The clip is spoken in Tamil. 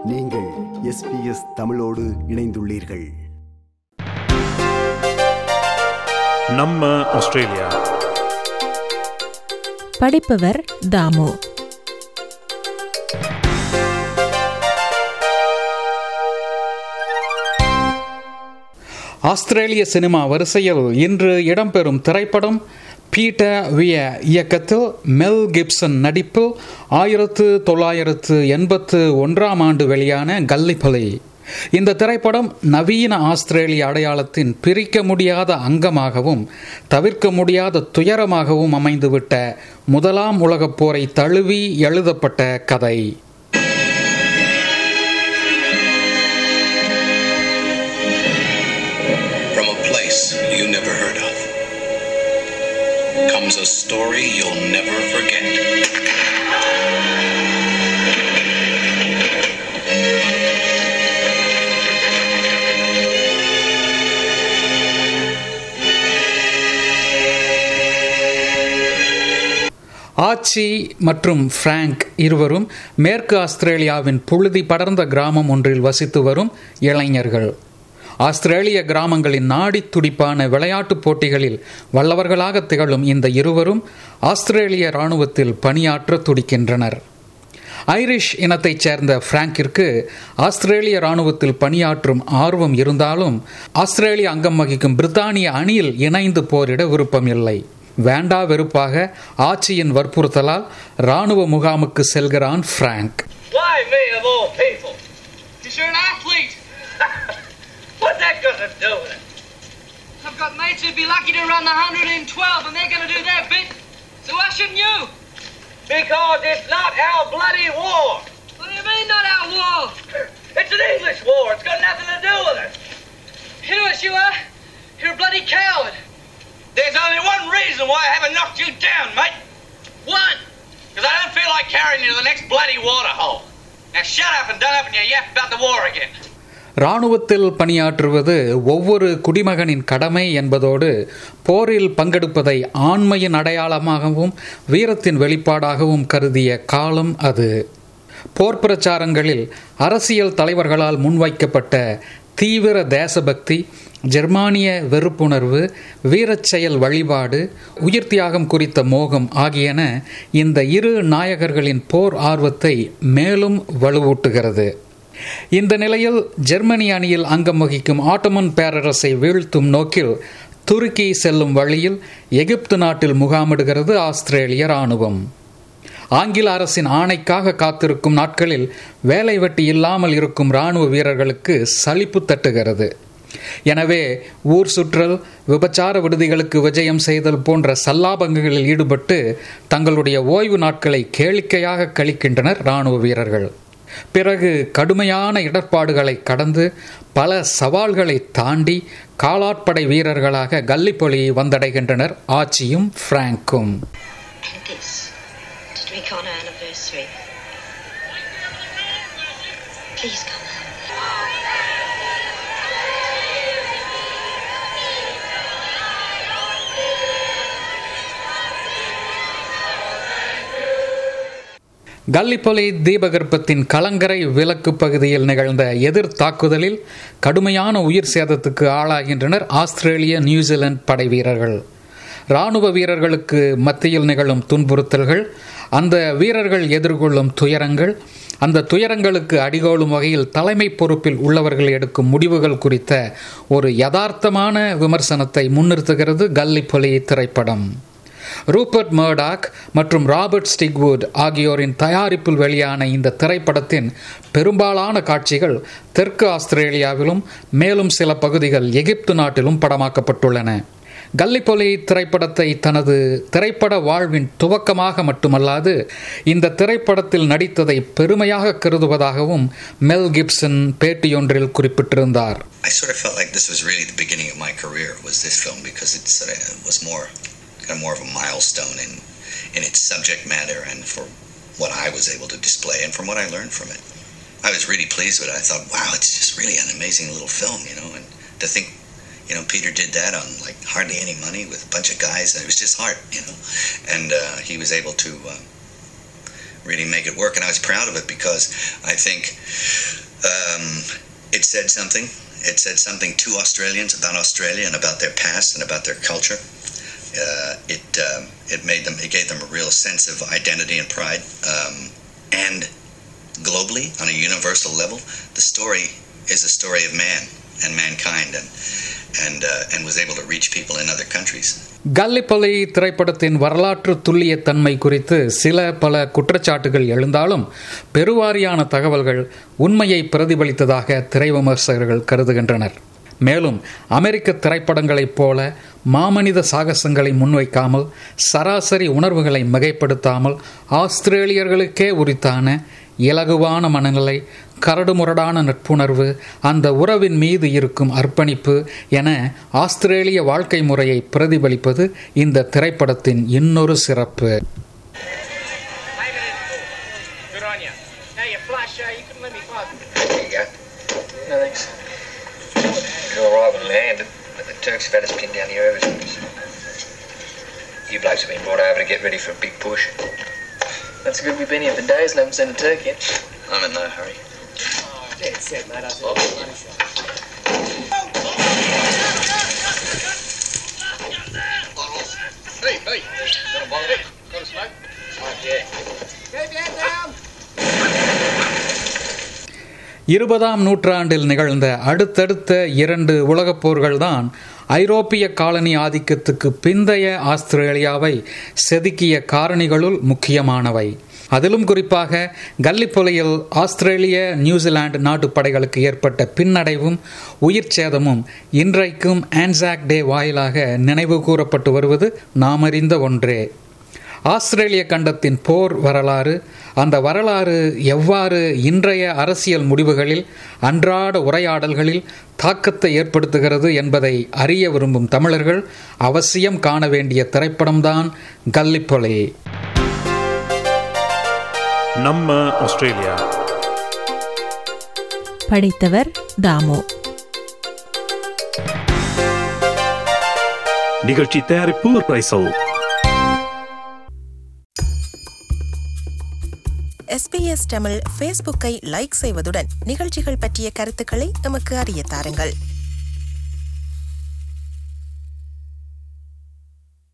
நீங்கள் எஸ்பிஎஸ் தமிழோடு இணைந்துள்ளீர்கள் நம்ம ஆஸ்திரேலியா படிப்பவர் தாமு ஆஸ்திரேலிய சினிமா வரிசையில் இன்று இடம்பெறும் திரைப்படம் பீட்டர் விய இயக்கத்தில் மெல் கிப்சன் நடிப்பில் ஆயிரத்து தொள்ளாயிரத்து எண்பத்து ஒன்றாம் ஆண்டு வெளியான கல்லிப்பலி இந்த திரைப்படம் நவீன ஆஸ்திரேலிய அடையாளத்தின் பிரிக்க முடியாத அங்கமாகவும் தவிர்க்க முடியாத துயரமாகவும் அமைந்துவிட்ட முதலாம் உலகப் போரை தழுவி எழுதப்பட்ட கதை From a place you never heard of comes a story you'll never forget. ஆச்சி மற்றும் பிராங்க் இருவரும் மேற்கு ஆஸ்திரேலியாவின் புழுதி படர்ந்த கிராமம் ஒன்றில் வசித்து வரும் இளைஞர்கள் ஆஸ்திரேலிய கிராமங்களின் நாடி துடிப்பான விளையாட்டுப் போட்டிகளில் வல்லவர்களாக திகழும் இந்த இருவரும் ஆஸ்திரேலிய இராணுவத்தில் பணியாற்ற துடிக்கின்றனர் ஐரிஷ் இனத்தைச் சேர்ந்த பிராங்கிற்கு ஆஸ்திரேலிய இராணுவத்தில் பணியாற்றும் ஆர்வம் இருந்தாலும் ஆஸ்திரேலிய அங்கம் வகிக்கும் பிரித்தானிய அணியில் இணைந்து போரிட விருப்பம் இல்லை வேண்டா வெறுப்பாக ஆட்சியின் வற்புறுத்தலால் இராணுவ முகாமுக்கு செல்கிறான் Frank Why me of all people? Because you're an athlete. What's that got to do with it? I've got mates who'd be lucky to run the 112 and they're going to do their bit. So why shouldn't you? Because it's not our bloody war. What do you mean not our war? It's an English war. It's got nothing to do with it. You know what you are? You're a bloody coward. There's only one reason why I haven't knocked you down, mate. One. Because I don't feel like carrying you to the next bloody waterhole. Now shut up and don't open your yap about the war again. இராணுவத்தில் பணியாற்றுவது ஒவ்வொரு குடிமகனின் கடமை என்பதோடு போரில் பங்கெடுப்பதை ஆண்மையின் அடையாளமாகவும் வீரத்தின் வெளிப்பாடாகவும் கருதிய காலம் அது போர் பிரச்சாரங்களில் அரசியல் தலைவர்களால் முன்வைக்கப்பட்ட தீவிர தேசபக்தி ஜெர்மானிய வெறுப்புணர்வு வீரச் செயல் வழிபாடு உயிர் தியாகம் குறித்த மோகம் ஆகியன இந்த இரு நாயகர்களின் போர் ஆர்வத்தை மேலும் வலுவூட்டுகிறது இந்த நிலையில் ஜெர்மனி அணியில் அங்கம் வகிக்கும் ஆட்டோமன் பேரரசை வீழ்த்தும் நோக்கில் துருக்கி செல்லும் வழியில் எகிப்து நாட்டில் முகாமிடுகிறது ஆஸ்திரேலிய இராணுவம் ஆங்கில அரசின் ஆணைக்காக காத்திருக்கும் நாட்களில் வேலை வெட்டி இல்லாமல் இருக்கும் இராணுவ வீரர்களுக்கு சலிப்பு தட்டுகிறது எனவே ஊர் சுற்றல் விபச்சார விடுதிகளுக்கு விஜயம் செய்தல் போன்ற சல்லாபங்களில் ஈடுபட்டு தங்களுடைய ஓய்வு நாட்களை கேளிக்கையாக கழிக்கின்றனர் இராணுவ வீரர்கள் பிறகு கடுமையான இடர்பாடுகளை கடந்து பல சவால்களை தாண்டி காலாட்படை வீரர்களாக கல்லிப்பொலி வந்தடைகின்றனர் ஆச்சியும் பிராங்கும் And this to drink on our anniversary. Please come home. கல்லிப்பொலி தீபகற்பத்தின் கலங்கரை விலக்கு பகுதியில் நிகழ்ந்த எதிர் தாக்குதலில் கடுமையான உயிர் சேதத்துக்கு ஆளாகின்றனர் ஆஸ்திரேலிய நியூசிலாந்து படை வீரர்கள் இராணுவ வீரர்களுக்கு மத்தியில் நிகழும் துன்புறுத்தல்கள் அந்த வீரர்கள் எதிர்கொள்ளும் துயரங்கள் அந்த துயரங்களுக்கு அடிகோலும் வகையில் தலைமை பொறுப்பில் உள்ளவர்கள் எடுக்கும் முடிவுகள் குறித்த ஒரு யதார்த்தமான விமர்சனத்தை முன்னிறுத்துகிறது கல்லிப்பொலி திரைப்படம் ரூபர்ட் மர்டாக் மற்றும் ராபர்ட் ஸ்டிக்வுட் ஆகியோரின் தயாரிப்பில் வெளியான இந்த திரைப்படத்தின் பெரும்பாலான காட்சிகள் தெற்கு ஆஸ்திரேலியாவிலும் மேலும் சில பகுதிகள் எகிப்து நாட்டிலும் படமாக்கப்பட்டுள்ளன கல்லிப்பொலி திரைப்படத்தை தனது திரைப்பட வாழ்வின் துவக்கமாக மட்டுமல்லாது இந்த திரைப்படத்தில் நடித்ததை பெருமையாக கருதுவதாகவும் மெல் கிப்சன் பேட்டியொன்றில் குறிப்பிட்டிருந்தார் I sort of felt like this was really the beginning of my career was this film because it sort of was more kind of more of a milestone in in its subject matter and for what I was able to display and from what I learned from it. I was really pleased with it. I thought, wow, it's just really an amazing little film, you know, and to think you know, Peter did that on like hardly any money with a bunch of guys. It was just art, you know, and uh, he was able to uh, really make it work. And I was proud of it because I think um, it said something. It said something to Australians about Australia and about their past and about their culture. Uh, it um, it made them it gave them a real sense of identity and pride. Um, and globally, on a universal level, the story is a story of man and mankind, and and uh, and was able to reach people in other countries. கல்லிப்பலி திரைப்படத்தின் வரலாற்று துல்லியத்தன்மை குறித்து சில பல குற்றச்சாட்டுகள் எழுந்தாலும் பெருவாரியான தகவல்கள் உண்மையை பிரதிபலித்ததாக திரை விமர்சகர்கள் கருதுகின்றனர் மேலும் அமெரிக்க திரைப்படங்களைப் போல மாமனித சாகசங்களை முன்வைக்காமல் சராசரி உணர்வுகளை மிகைப்படுத்தாமல் ஆஸ்திரேலியர்களுக்கே உரித்தான இலகுவான மனநிலை கரடுமுரடான நட்புணர்வு அந்த உறவின் மீது இருக்கும் அர்ப்பணிப்பு என ஆஸ்திரேலிய வாழ்க்கை முறையை பிரதிபலிப்பது இந்த திரைப்படத்தின் இன்னொரு சிறப்பு Good on you. Now you flash, uh, you couldn't let me five. There you go. No thanks. You're all right with landed, but the Turks have had us pinned down here ever since. You blokes have been brought over to get ready for a big push. That's good we've been here for days and haven't seen a Turk yet. I'm in no hurry. Dead set, mate. I said money shot. Hey, hey, got a bottle? Got a smoke? Smoke, yeah. Keep your head down. இருபதாம் நூற்றாண்டில் நிகழ்ந்த அடுத்தடுத்த இரண்டு உலகப் போர்கள்தான் ஐரோப்பிய காலனி ஆதிக்கத்துக்கு பிந்தைய ஆஸ்திரேலியாவை செதுக்கிய காரணிகளுள் முக்கியமானவை அதிலும் குறிப்பாக கல்லிப்பொலியில் ஆஸ்திரேலிய நியூசிலாந்து நாட்டுப் படைகளுக்கு ஏற்பட்ட பின்னடைவும் உயிர் சேதமும் இன்றைக்கும் ஆன்சாக் டே வாயிலாக நினைவு கூறப்பட்டு வருவது நாமறிந்த ஒன்றே ஆஸ்திரேலிய கண்டத்தின் போர் வரலாறு அந்த வரலாறு எவ்வாறு இன்றைய அரசியல் முடிவுகளில் அன்றாட உரையாடல்களில் தாக்கத்தை ஏற்படுத்துகிறது என்பதை அறிய விரும்பும் தமிழர்கள் அவசியம் காண வேண்டிய திரைப்படம்தான் கல்லிப்பொலை நம்ம ஆஸ்திரேலியா படித்தவர் தாமு நிகழ்ச்சி தயாரிப்பு ரைசல் எஸ்பிஎஸ் தமிழ் ஃபேஸ்புக்கை லைக் செய்வதுடன் நிகழ்ச்சிகள் பற்றிய கருத்துக்களை எமக்கு அறிய தாருங்கள்